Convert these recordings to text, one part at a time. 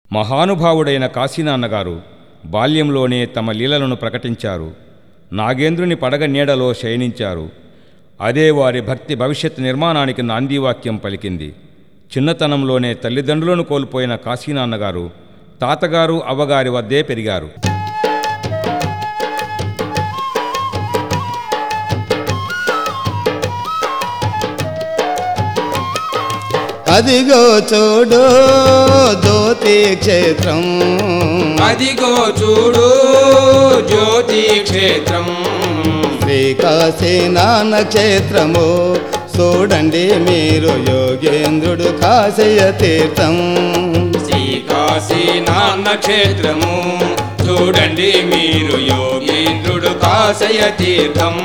మహానుభావుడైన కాశీనాన్నగారు బాల్యంలోనే తమ లీలలను ప్రకటించారు నాగేంద్రుని పడగ నీడలో శయనించారు అదే వారి భక్తి భవిష్యత్ నిర్మాణానికి నాందీవాక్యం పలికింది చిన్నతనంలోనే తల్లిదండ్రులను కోల్పోయిన కాశీనాన్నగారు తాతగారు అవ్వగారి వద్దే పెరిగారు అదిగో చూడు జ్యోతి క్షేత్రం అదిగో చూడు జ్యోతి క్షేత్రం శ్రీకాశీనాన క్షేత్రము చూడండి మీరు యోగేంద్రుడు కాశయ తీర్థం శ్రీకాశీ నాన్న క్షేత్రము చూడండి మీరు యోగేంద్రుడు కాశయ తీర్థం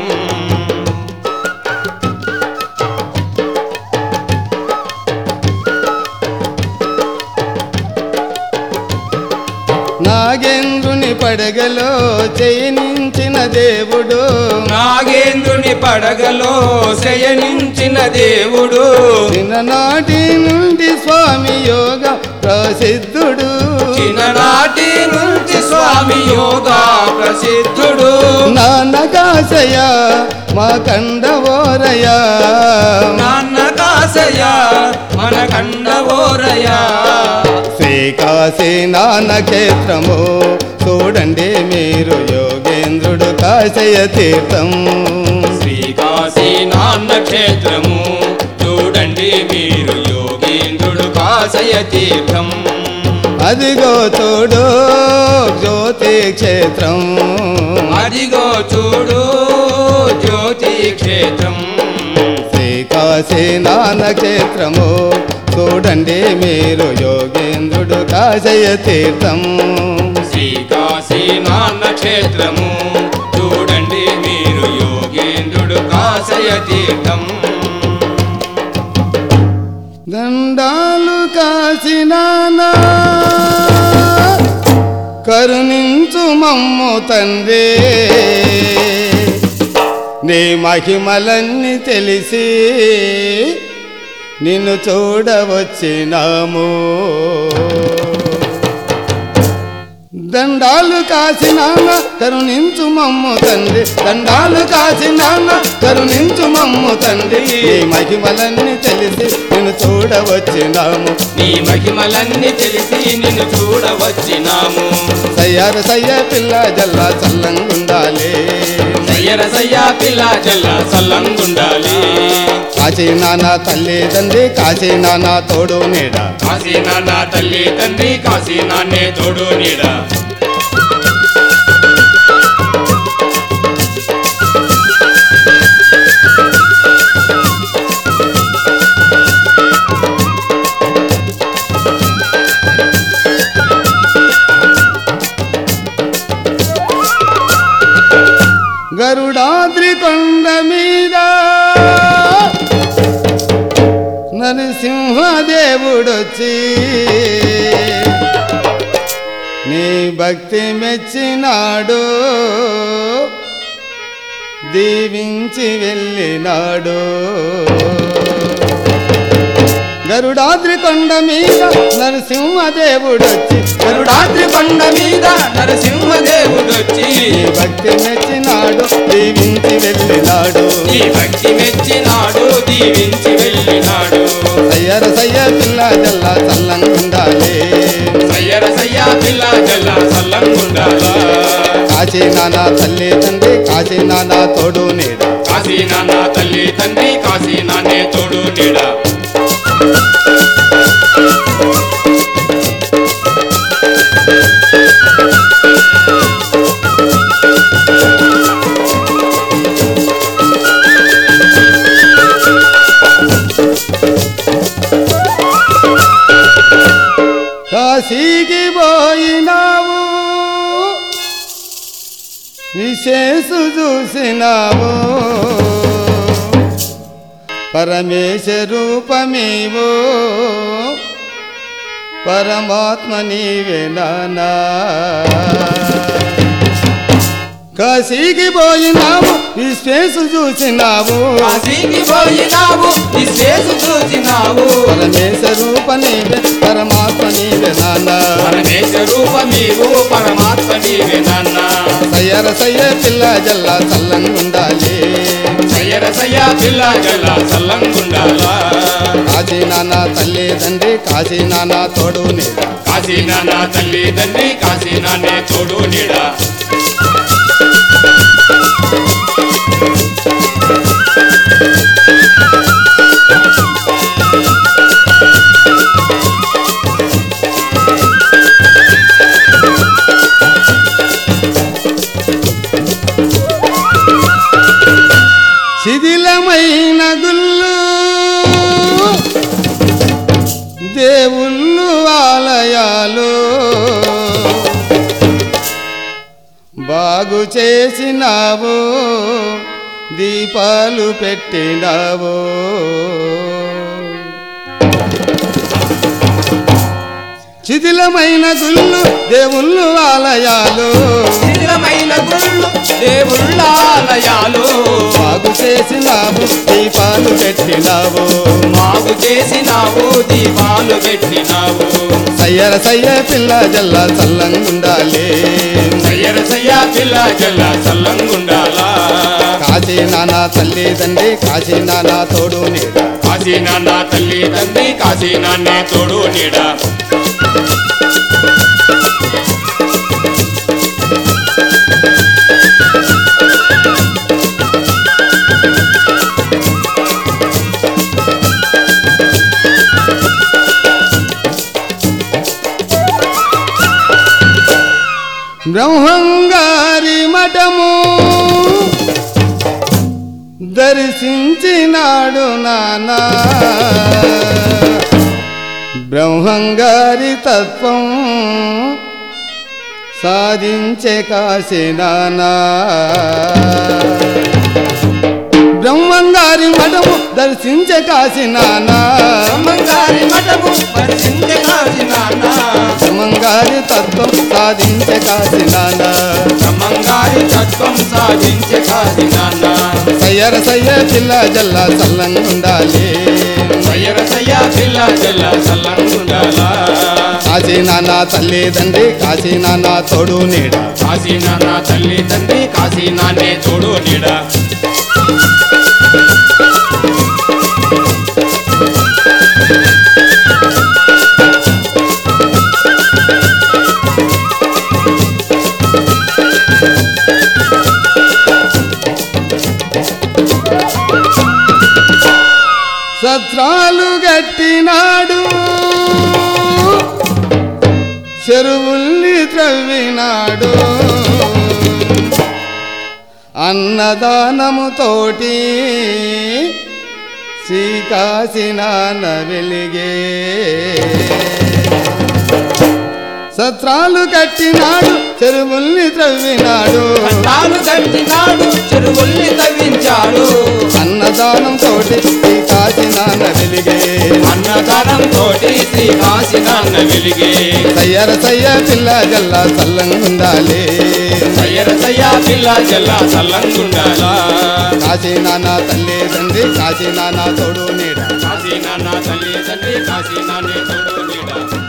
నాగేంద్రుని పడగలో చేయనించిన దేవుడు నాగేంద్రుని పడగలో శయనించిన దేవుడు చిన్ననాటి నుండి స్వామి యోగ ప్రసిద్ధుడు చిన్ననాటి నుంచి స్వామి యోగా ప్రసిద్ధుడు నాన్న కాశయ మా కండవోరయ నాన్న కాశయ మన కండవోరయ శ్రీకాశీ నాన్న క్షేత్రము చూడండి మీరు యోగేంద్రుడు కాశయ తీర్థం శ్రీకాశీ నాన్న క్షేత్రము చూడండి మీరు యోగేంద్రుడు కాశయ తీర్థం అదిగో చూడు జ్యోతి క్షేత్రం అదిగో చూడు జ్యోతి క్షేత్రం శ్రీకాశీ నాన్న క్షేత్రము చూడండి మీరు యోగేంద్రుడు కాశయ తీర్థం శ్రీకాశీ నాన్న క్షేత్రము చూడండి మీరు యోగేంద్రుడు కాశయ తీర్థం దండాలు కాసినానా కరుణించు మమ్ము తండ్రి నీ మహిమలన్నీ తెలిసి నిన్ను చూడవచ్చినాము దండాలు కాసినాన కరుణించు మమ్ము తండ్రి దండాలు కాసినాన కరుణించు మమ్ము తండ్రి నీ మహిమలన్నీ తెలిసి నిన్ను చూడవచ్చినాము నీ మహిమలన్నీ తెలిసి నిన్ను చూడవచ్చినాము సయ్యార సయ్య పిల్ల జల్లా చల్లంగుండాలి సయ్యర సయ్యా పిల్ల జల్ల సల్లంగుండాలి కాశీ నాన్న తల్లి తండ్రి కాశీ నాన్న తోడు నీడ కాశీ నాన్న తల్లి తండ్రి కాశీ నాన్నే తోడు నీడ గరుడాద్రి కొండ మీద నరసింహదేవుడొచ్చి నీ భక్తి మెచ్చినాడు దీవించి వెళ్ళినాడు గరుడాద్రి కొండ మీద నరసింహదేవుడొచ్చి గరుడాద్రి కొండ మీద నరసింహదేవుడొచ్చి నీ భక్తి మెచ్చినాడు దీవించి వెళ్ళినాడు నీ భక్తి మెచ్చినాడు దీవించి వెళ్ళినాడు సయ్యర సయ్య పిల్ల జల్ల చల్లంగుండాలి సయ్యర సయ్యా పిల్ల జల్ల సల్లంగుండాలా కాశీ నాన్న తల్లి తండ్రి కాశీ నాన్న తోడు నీడ కాశీ నాన్న తల్లి తండ్రి కాశీ నాన్నే తోడు నీడ కాశీకి పోయినావు విశేషు చూసినావు పరమేశ రూపమేవో పరమాత్మ నీవే నానా కాశీకి పోయినావు విశ్వేసు చూసినావు కాశీకి పోయినావు విశ్వేసు చూసినావు పరమేశ రూప నీవే పరమాత్మ నీవే నాన్న పరమేశ రూప నీవు పరమాత్మ నీవే నాన్న సయ్యర సయ్య పిల్ల జల్ల చల్లంగుండాలి సయ్యర సయ్య పిల్ల జల్ల సల్లంగుండాలా కాశీ నాన్న తల్లి తండ్రి కాశీ నాన్న తోడు నీడ కాశీ నాన్న తల్లి తండ్రి కాశీ నాన్నే తోడు నీడ శిథిలమైన గుళ్ళు దేవుళ్ళు ఆలయాలు బాగు చేసినావు దీపాలు పెట్టినావు శిథిలమైన గుళ్ళు దేవుళ్ళు ఆలయాలు శిథిలమైన గుళ్ళు దేవుళ్ళ ఆలయాలు బాగు చేసినావు దీపాలు పెట్టినావు మాకు చేసినావు దీపాలు పెట్టినావు సయ్యర సయ్య పిల్ల జల్ల చల్లంగుండాలి సయ్యర సయ్య పిల్ల జల్ల సల్లంగుండాలా కాశీ నాన్న తల్లి తండ్రి కాశీ నాన్న తోడు నీడ కాశీ నాన్న తల్లి తండ్రి కాశీ నాన్నే తోడు నీడ బ్రహ్మంగారి మఠము దర్శించినాడు నానా బ్రహ్మంగారి తత్వం సాధించే కాశీ నానా బ్రహ్మంగారి మఠము దర్శించే కాశీ నానా బ్రహ్మంగారి మఠము పరిచించే కాశీ నాన్న బ్రహ్మంగారి తత్వం సాధించే కాశీ నానా బ్రహ్మంగారి తత్వం సాధించే కాశీ నాన్న సయ్యర సయ్య పిల్ల జల్ల చల్లంగుండాలి సయ్యర సయ్య పిల్ల జల్ల సల్లంగుండాలా కాశీ నాన్న తల్లి తండ్రి కాశీ నాన్న తోడు నీడ కాశీ నాన్న తల్లి తండ్రి కాశీ నాన్నే తోడు నీడ సత్రాలు గట్టినాడు చెరువుల్ని త్రవ్వినాడు అన్నదానము తోటి శ్రీకాశినాన వెలిగే సత్రాలు కట్టినాడు చెరువుల్ని త్రవ్వినాడు తాను కట్టినాడు చెరువుల్ని తవ్వించాడు అన్నదానం తోటి శ్రీకాశినాన వెలిగే అన్నదానం తోటి శ్రీ కాశీ నాన్న వెలిగే సయ్యర సయ్య పిల్ల జల్ల చల్లంగుండాలి సయ్యర సయ్య పిల్ల జల్ల సల్లంగుండాలా కాశీ నాన్న తల్లి తండ్రి కాశీ నాన్న తోడు నీడ కాశీ నాన్న తల్లి తండ్రి కాశీ నాన్నే తోడు నీడ